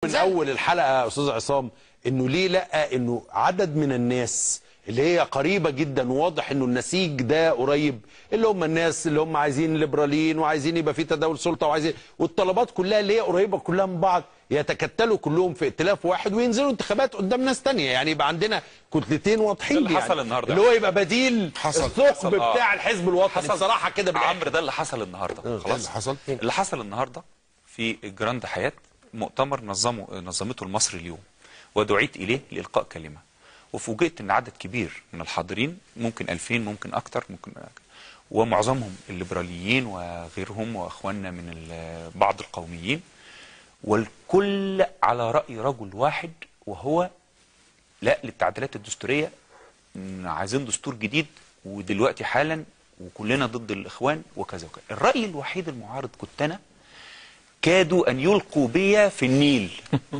من اول الحلقه يا استاذ عصام انه ليه لا انه عدد من الناس اللي هي قريبه جدا وواضح انه النسيج ده قريب اللي هم الناس اللي هم عايزين ليبراليين وعايزين يبقى في تداول سلطه وعايزين والطلبات كلها اللي هي قريبه كلها من بعض يتكتلوا كلهم في ائتلاف واحد وينزلوا انتخابات قدام ناس تانية يعني يبقى عندنا كتلتين واضحين ده اللي يعني حصل النهاردة. اللي هو يبقى بديل حصل. الثقب حصل، آه. بتاع الحزب الوطني بصراحه كده بالآخر. عمرو ده اللي حصل النهارده خلاص اللي حصل؟ اللي حصل النهارده في جراند حياه مؤتمر نظمه نظمته المصري اليوم ودعيت اليه لالقاء كلمه وفوجئت ان عدد كبير من الحاضرين ممكن 2000 ممكن اكتر ممكن ومعظمهم الليبراليين وغيرهم واخواننا من ال- بعض القوميين والكل على راي رجل واحد وهو لا للتعديلات الدستوريه م، عايزين دستور جديد ودلوقتي حالا وكلنا ضد الاخوان وكذا وكذا الراي الوحيد المعارض كنت انا كادوا ان يلقوا بي في النيل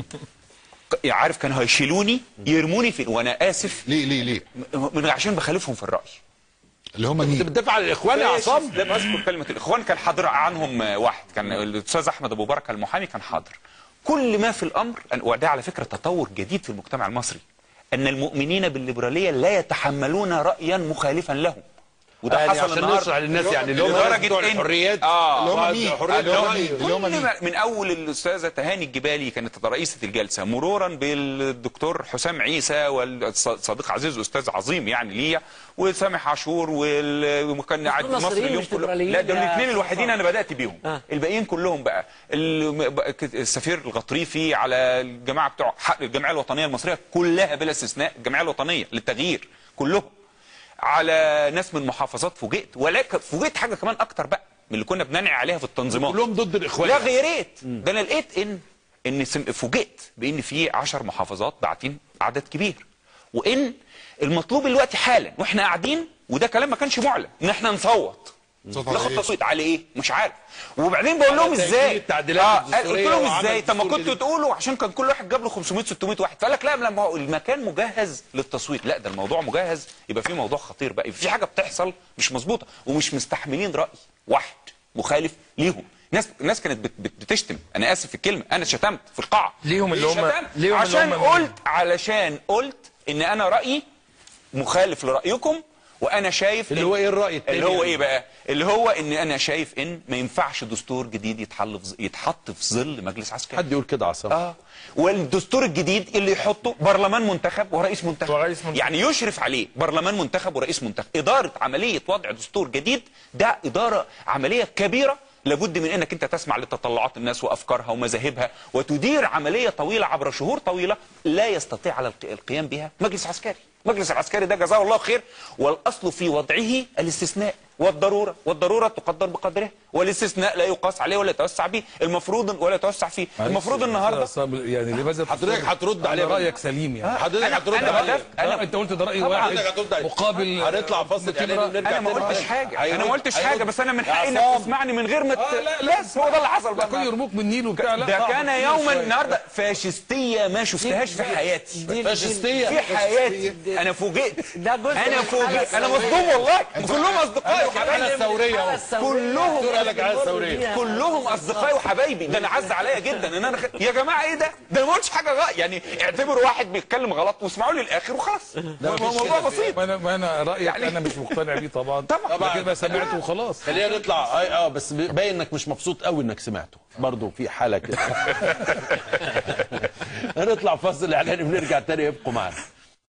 ك- عارف كانوا هيشيلوني يرموني في وانا اسف ليه ليه ليه م- من عشان بخالفهم في الراي اللي هم انت مين بتدافع عن الاخوان يا عصام لا بذكر كلمه الاخوان كان حاضر عنهم آه، واحد كان الاستاذ احمد ابو بركه المحامي كان حاضر كل ما في الامر أن- وده على فكره تطور جديد في المجتمع المصري ان المؤمنين بالليبراليه لا يتحملون رايا مخالفا لهم وده يعني حصل عشان النهارده نشرح للناس يعني اللي هم لدرجة بتوع إن- الحريات آه. اللي هم مين حرية اللي هم الرأي. مين اللي هم كل مين ما- من اول الاستاذه تهاني الجبالي كانت رئيسه الجلسه مرورا بالدكتور حسام عيسى والصديق عزيز استاذ عظيم يعني ليا وسامح عاشور وال- وكان قاعد دول مصر مصريين اليوم مش كله ليبراليين لا دول يا الاثنين أستاذ الوحيدين عصام. انا بدات بيهم آه. الباقيين كلهم بقى ال- بقى ك- السفير الغطريفي على الجماعه بتوع حق الجمعيه الوطنيه المصريه كلها بلا استثناء الجمعيه الوطنيه للتغيير كلهم على ناس من محافظات فوجئت ولكن فوجئت حاجه كمان اكتر بقى من اللي كنا بننعي عليها في التنظيمات كلهم ضد الاخوان لا غيرت ده انا لقيت ان ان سم- فوجئت بان في 10 محافظات باعتين عدد كبير وان المطلوب دلوقتي حالا واحنا قاعدين وده كلام ما كانش معلن ان احنا نصوت صوت على ناخد إيه؟ تصويت على ايه مش عارف وبعدين بقول لهم على ازاي تأكيد التعديلات قلت الدستورية لهم وعمل ازاي طب ما دستور كنتوا جديد. تقولوا عشان كان كل واحد جاب له 500 600 واحد فقال لك لا لما هو المكان مجهز للتصويت لا ده الموضوع مجهز يبقى في موضوع خطير بقى يبقى في حاجه بتحصل مش مظبوطه ومش مستحملين راي واحد مخالف ليهم ناس ناس كانت بت- بت- بتشتم انا اسف في الكلمه انا شتمت في القاعه ليهم اللي ليه هم- شتمت؟ ليهم اللي عشان هم مين؟ قلت علشان قلت ان انا رايي مخالف لرايكم وانا شايف اللي إن- هو إيه الرأي التاني اللي هو يعني؟ ايه بقى اللي هو ان انا شايف ان ما ينفعش دستور جديد يتحل في ظ- يتحط في ظل مجلس عسكري حد يقول كده عصام اه والدستور الجديد اللي يحطه برلمان منتخب ورئيس منتخب ورئيس منتخب. يعني يشرف عليه برلمان منتخب ورئيس منتخب اداره عمليه وضع دستور جديد ده اداره عمليه كبيره لابد من انك انت تسمع لتطلعات الناس وافكارها ومذاهبها وتدير عمليه طويله عبر شهور طويله لا يستطيع على الق- القيام بها مجلس عسكري مجلس العسكري ده جزاه الله خير والاصل في وضعه الاستثناء والضروره والضروره تقدر بقدرها والاستثناء لا يقاس عليه ولا يتوسع به المفروض ولا يتوسع فيه المفروض النهارده يعني لماذا حضرتك هترد عليه على بقى. رايك سليم يعني حضرتك هترد أنا عليه بدافع- أنا- انت قلت ده راي طبعاً. واحد حضرتك هترد عليه. مقابل هنطلع فاصل كاميرا. اعلاني ونرجع انا ما تاني. قلتش حاجه انا هيرد- ما قلتش هيرد. حاجه بس انا من حقي انك عصام. تسمعني من غير ما ت... لا لا بس هو ده اللي حصل ده كل بقى يرموك من النيل وبتاع لا ده صعب كان كتير يوما شوية. النهارده فاشستيه ما شفتهاش في حياتي دي- فاشستية. في حياتي انا فوجئت ده جزء انا من الحالة فوجئت انا الثورية. مصدوم والله كلهم اصدقائي الحالة وحبايبي الثورية أهو. كلهم الدكتور قال لك على الثورية. كلهم اصدقائي وحبايبي ده انا عز عليا جدا ان انا خ... يا جماعه ايه ده ده أنا ما قلتش حاجه غلط يعني اعتبروا واحد بيتكلم غلط واسمعوا لي للاخر وخلاص الموضوع بسيط ما انا ما انا رايك يعني- انا مش مقتنع بيه طبعا طبعاً. لكن ما سمعته وخلاص خلينا نطلع اي اه بس باين انك مش مبسوط قوي انك سمعته برضه في حاله كده هنطلع فاصل اعلاني ونرجع تاني ابقوا معانا